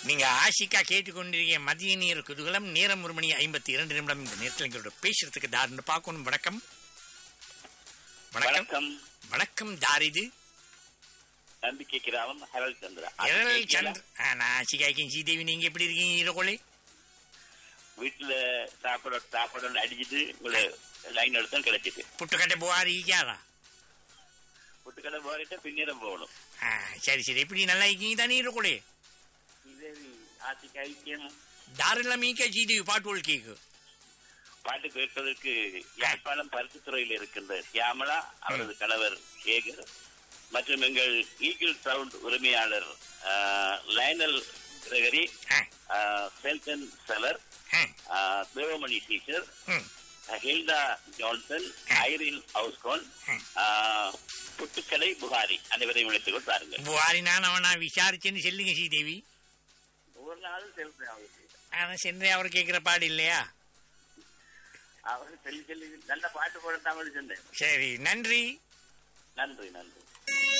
நீங்க ஆஷிக்கா கேட்டுக்கொண்டிருக்க மதிய நீர் குதூகலம் நேரம் ஒரு மணி ஐம்பத்தி இரண்டு நிமிடம் இந்த நேரத்தில் எங்களோட பேசுறதுக்கு தாருன்னு பார்க்கணும் வணக்கம் வணக்கம் வணக்கம் வணக்கம் தார் இது நம்பிக்கை கிராமம் ஹரல் சந்திரா இரல் சந்திர ஆ, நான் ஆஷிகாய்க்கும் ஸ்ரீதேவி நீங்க எப்படி இருக்கீங்க ஈரோகோலை வீட்டுல சாப்பாடு சாப்பாடு அடிச்சிட்டு உங்களை லைன் எடுத்தான் கிடைச்சிட்டு புட்டுக்கட்டை புகாரி ஈக்காதா புட்டுக்கடை போயிட்டு பின்னேறம் போகணும் ஆ, சரி சரி எப்படி நல்லா இருக்கீங்க தானே ஈரோகோலை இதேவி ஆசிக்கு ஐக்கியம் தாரில் மீக்க ஸ்ரீதேவி பாட்டு கேக்கு பாட்டு கேட்பதற்கு யாழ்ப்பாணம் பருத்தித்துறையில் இருக்கின்ற சியாமலா அவரது கணவர் சேகர் மற்றும் எங்கள் ஈகிள் சவுண்ட் உரிமையாளர் ஆஹ், லயனல் கிரகரி ஆ, ஆஹ், செல்டன் செலர் ஆ, ஆஹ், தேவமணி டீச்சர் ம், ஹில்டா ஜான்சன் ஐரின் ஹவுஸ்கோன் ம். புட்டுக்கடை புகாரி அனைவரையும் விளைத்துக் கொண்டு பாருங்கள் புகாரி நான் அவனா விசாரிச்சேன்னு சொல்லுங்க ஸ்ரீதேவி ஒரு நாள் செல்றேன் அவருக்கு ஆனா சென்றே அவர் கேட்கிற பாடு இல்லையா அவர் சொல்லி சொல்லி நல்ல பாட்டு போட தமிழ் சொன்னேன் சரி நன்றி நன்றி நன்றி